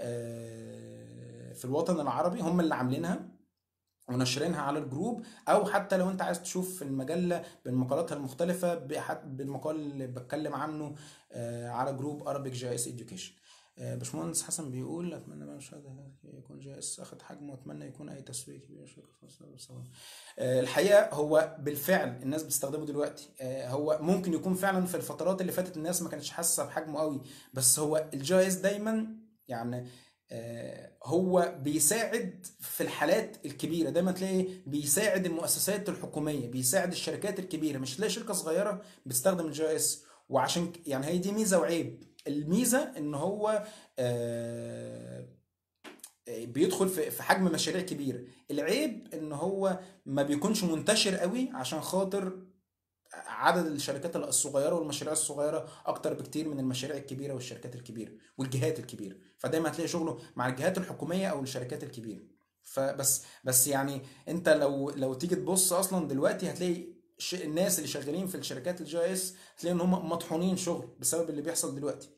في الوطن العربي هم اللي عاملينها ونشرينها على الجروب او حتى لو انت عايز تشوف المجله بمقالاتها المختلفه بالمقال اللي بتكلم عنه آه، على جروب Arabic جي اس education آه، باشمهندس حسن بيقول اتمنى بقى مش يكون جي اس اخد حجمه واتمنى يكون اي تسويق كبير آه، الحقيقه هو بالفعل الناس بتستخدمه دلوقتي هو ممكن يكون فعلا في الفترات اللي فاتت الناس ما كانتش حاسه بحجمه قوي بس هو الجي اس دايما يعني آه، هو بيساعد في الحالات الكبيره دايما تلاقي بيساعد المؤسسات الحكوميه بيساعد الشركات الكبيره مش تلاقي شركه صغيره بتستخدم الجي اس وعشان يعني هي دي ميزه وعيب الميزه ان هو آه، بيدخل في حجم مشاريع كبيره العيب ان هو ما بيكونش منتشر قوي عشان خاطر عدد الشركات الصغيره والمشاريع الصغيره اكتر بكتير من المشاريع الكبيره والشركات الكبيره والجهات الكبيره فدايما هتلاقي شغله مع الجهات الحكوميه او الشركات الكبيره فبس بس يعني انت لو لو تيجي تبص اصلا دلوقتي هتلاقي الناس اللي شغالين في الشركات الجي اس هتلاقي ان هم مطحونين شغل بسبب اللي بيحصل دلوقتي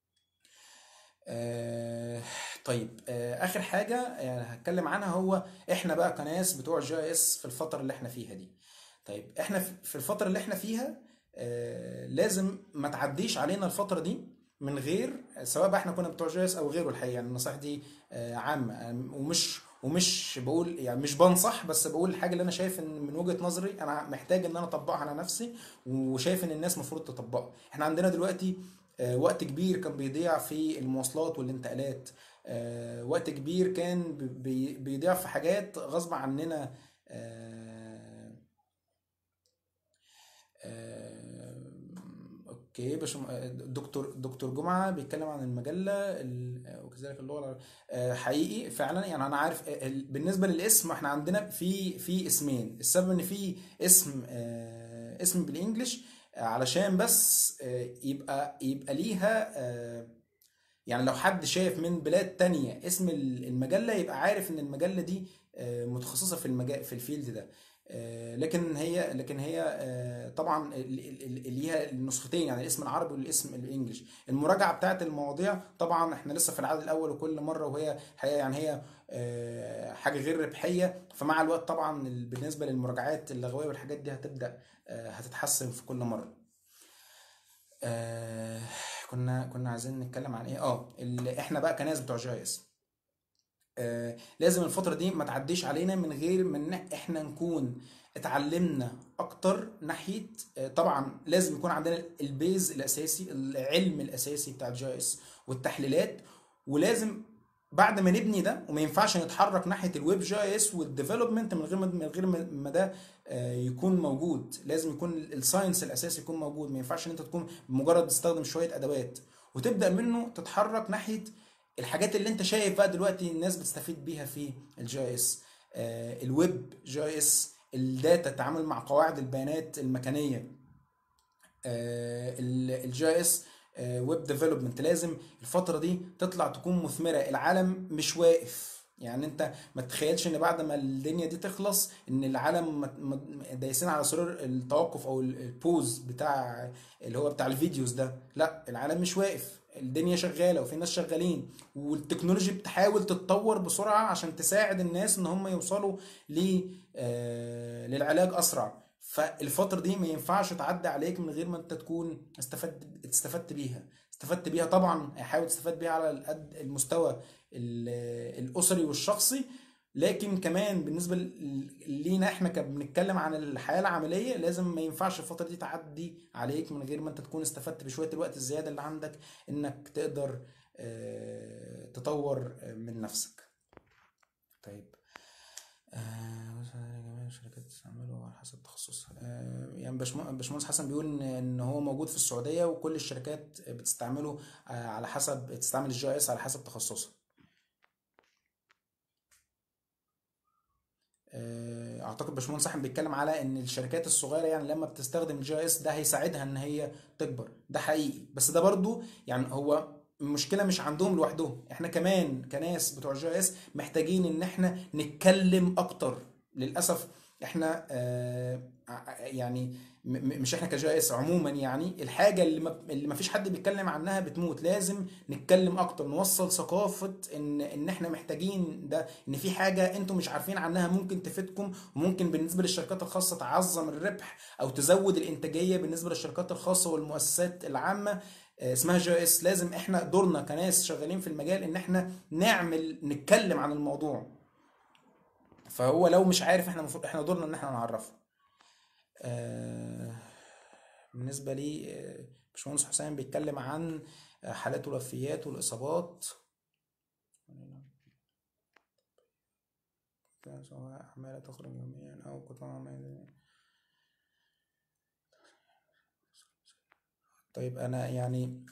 آه طيب آه اخر حاجه يعني هتكلم عنها هو احنا بقى كناس بتوع جي اس في الفتره اللي احنا فيها دي طيب احنا في الفتره اللي احنا فيها آه لازم ما تعديش علينا الفتره دي من غير سواء بقى احنا كنا بتوع جي او غيره الحقيقه يعني النصائح دي آه عامه ومش ومش بقول يعني مش بنصح بس بقول الحاجه اللي انا شايف ان من وجهه نظري انا محتاج ان انا اطبقها على نفسي وشايف ان الناس المفروض تطبقها احنا عندنا دلوقتي آه وقت كبير كان بيضيع في المواصلات والانتقالات آه وقت كبير كان بيضيع في حاجات غصب عننا آه اوكي باش دكتور دكتور جمعه بيتكلم عن المجله وكذلك اللغه آه، حقيقي فعلا يعني انا عارف آه، بالنسبه للاسم احنا عندنا في في اسمين السبب ان في اسم آه، اسم بالانجلش علشان بس يبقى يبقى ليها يعني لو حد شايف من بلاد تانية اسم المجله يبقى عارف ان المجله دي متخصصه في المجال في الفيلد ده آه، لكن هي لكن هي آه، طبعا ليها النسختين يعني الاسم العربي والاسم الانجليش المراجعه بتاعت المواضيع طبعا احنا لسه في العدد الاول وكل مره وهي يعني هي آه، حاجه غير ربحيه فمع الوقت طبعا بالنسبه للمراجعات اللغويه والحاجات دي هتبدا هتتحسن في كل مره كنا كنا عايزين نتكلم عن ايه اه احنا بقى كناس بتوع جي اس آه، لازم الفترة دي ما تعديش علينا من غير من احنا نكون اتعلمنا اكتر ناحية آه، طبعا لازم يكون عندنا البيز الاساسي العلم الاساسي بتاع الجي اس والتحليلات ولازم بعد ما نبني ده وما ينفعش نتحرك ناحيه الويب جي اس والديفلوبمنت من غير من غير ما ده آه، يكون موجود لازم يكون الساينس الاساسي يكون موجود ما ينفعش ان انت تكون مجرد تستخدم شويه ادوات وتبدا منه تتحرك ناحيه الحاجات اللي انت شايف بقى دلوقتي الناس بتستفيد بيها في الجي اس آه، الويب جي اس الداتا التعامل مع قواعد البيانات المكانيه الجي اس ويب ديفلوبمنت لازم الفتره دي تطلع تكون مثمره العالم مش واقف يعني انت ما تتخيلش ان بعد ما الدنيا دي تخلص ان العالم مت- مت- دايسين على زرار التوقف او ال- البوز بتاع اللي هو بتاع الفيديوز ده لا العالم مش واقف الدنيا شغاله وفي ناس شغالين والتكنولوجي بتحاول تتطور بسرعه عشان تساعد الناس ان هم يوصلوا ل آه، للعلاج اسرع فالفتره دي ما ينفعش تعدي عليك من غير ما انت تكون استفدت استفدت بيها استفدت بيها طبعا حاول تستفاد بيها على القد المستوى ال- الاسري والشخصي لكن كمان بالنسبه ل- لينا احنا كبنتكلم عن الحياه العمليه لازم ما ينفعش الفتره دي تعدي عليك من غير ما انت تكون استفدت بشويه الوقت الزياده اللي عندك انك تقدر آه، تطور آه، من نفسك طيب آه، جميع الشركات تستعمله على حسب تخصصها آه، يعني باشم- باشمهندس حسن بيقول ان إن هو موجود في السعوديه وكل الشركات بتستعمله آه، على حسب تستعمل الجي اس على حسب تخصصها آه، اعتقد باشمهندس احمد بيتكلم على ان الشركات الصغيره يعني لما بتستخدم الجي اس ده هيساعدها ان هي تكبر ده حقيقي بس ده برضو يعني هو المشكله مش عندهم لوحدهم احنا كمان كناس بتوع الجي اس محتاجين ان احنا نتكلم اكتر للاسف احنا آه ع- يعني م- م- مش احنا كجي اس عموما يعني الحاجه اللي ما اللي ما فيش حد بيتكلم عنها بتموت لازم نتكلم اكتر نوصل ثقافه ان ان احنا محتاجين ده ان في حاجه انتم مش عارفين عنها ممكن تفيدكم وممكن بالنسبه للشركات الخاصه تعظم الربح او تزود الانتاجيه بالنسبه للشركات الخاصه والمؤسسات العامه آه، اسمها جي اس لازم احنا دورنا كناس شغالين في المجال ان احنا نعمل نتكلم عن الموضوع فهو لو مش عارف احنا المفروض احنا دورنا ان احنا نعرفه آه، بالنسبه لي آه، باشمهندس حسين بيتكلم عن آه، حالات الوفيات والاصابات سواء عمالة تخرج يوميا أو قطع عمالة طيب أنا يعني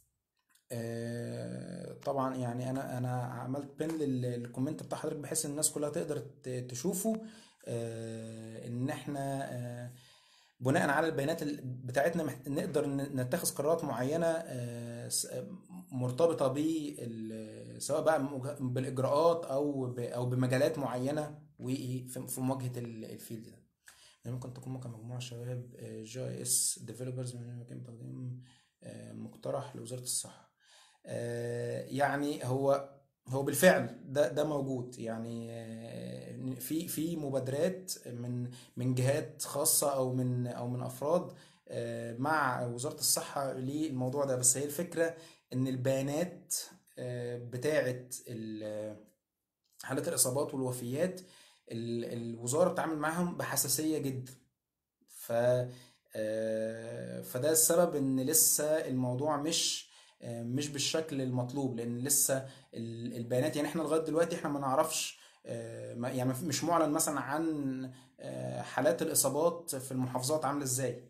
آه، طبعا يعني انا انا عملت بين للكومنت بتاع حضرتك بحيث ان الناس كلها تقدر ت- تشوفه آه، ان احنا آه، بناء على البيانات ال- بتاعتنا محت- نقدر ن- نتخذ قرارات معينة آه، س- مرتبطة بال سواء بقى مج- بالإجراءات أو ب- أو بمجالات معينة وفي في مواجهة ال- الفيلد ده يعني ممكن تكون ممكن مجموعة شباب جي اس ديفلوبرز من مكان تقديم آه، مقترح لوزارة الصحة آه، يعني هو هو بالفعل ده ده موجود يعني آه، في في مبادرات من من جهات خاصة او من او من افراد آه، مع وزارة الصحة للموضوع ده بس هي الفكرة ان البيانات آه، بتاعة ال- حالات الاصابات والوفيات ال- الوزارة بتتعامل معاهم بحساسية جدا ف آه، فده السبب ان لسه الموضوع مش آه، مش بالشكل المطلوب لان لسه ال- البيانات يعني احنا لغايه دلوقتي احنا ما نعرفش آه، ما- يعني مش معلن مثلا عن آه، حالات الاصابات في المحافظات عامله ازاي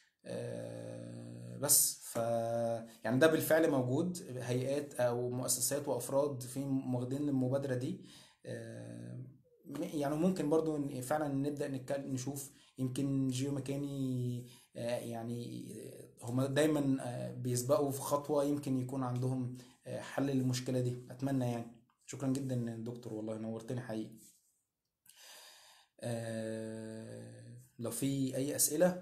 آه، بس ف يعني ده بالفعل موجود هيئات او مؤسسات وافراد في واخدين المبادره دي آه، م- يعني ممكن برضو إن فعلا نبدا نتكلم نشوف يمكن جيو مكاني آه، يعني هم دايما آه، بيسبقوا في خطوه يمكن يكون عندهم آه، حل للمشكله دي اتمنى يعني شكرا جدا دكتور والله نورتني حقيقي آه، لو في اي اسئله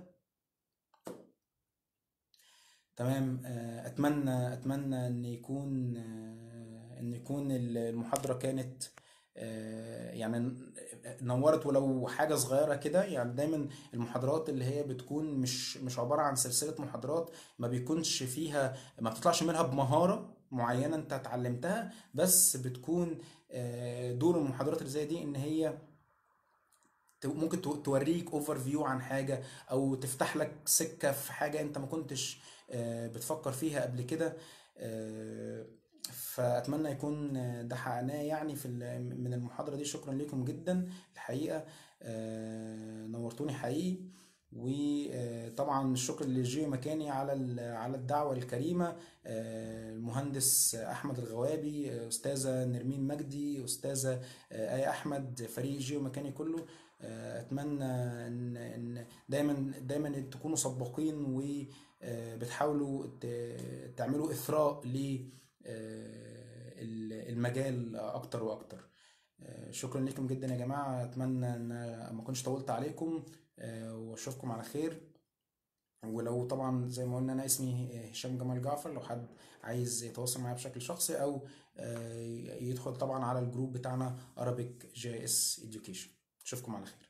تمام آه، اتمنى اتمنى ان يكون آه، ان يكون المحاضره كانت آه، يعني نورت ولو حاجه صغيره كده يعني دايما المحاضرات اللي هي بتكون مش مش عباره عن سلسله محاضرات ما بيكونش فيها ما بتطلعش منها بمهاره معينه انت اتعلمتها بس بتكون آه، دور المحاضرات اللي زي دي ان هي ت- ممكن تو- توريك اوفر فيو عن حاجه او تفتح لك سكه في حاجه انت ما كنتش آه، بتفكر فيها قبل كده آه، فاتمنى يكون آه، ده حققناه يعني في ال- من المحاضره دي شكرا لكم جدا الحقيقه آه، نورتوني حقيقي وطبعا الشكر لجيو مكاني على ال- على الدعوه الكريمه آه، المهندس احمد الغوابي آه، استاذه نرمين مجدي استاذه آه، ايه احمد فريق جيو مكاني كله آه، اتمنى ان ان دايما دايما تكونوا سباقين وبتحاولوا تعملوا اثراء ل المجال اكتر واكتر آه، شكرا لكم جدا يا جماعه اتمنى ان ما اكونش طولت عليكم آه، واشوفكم على خير ولو طبعا زي ما قلنا انا اسمي هشام جمال جعفر لو حد عايز يتواصل معايا بشكل شخصي او آه، يدخل طبعا على الجروب بتاعنا Arabic JS Education اشوفكم على خير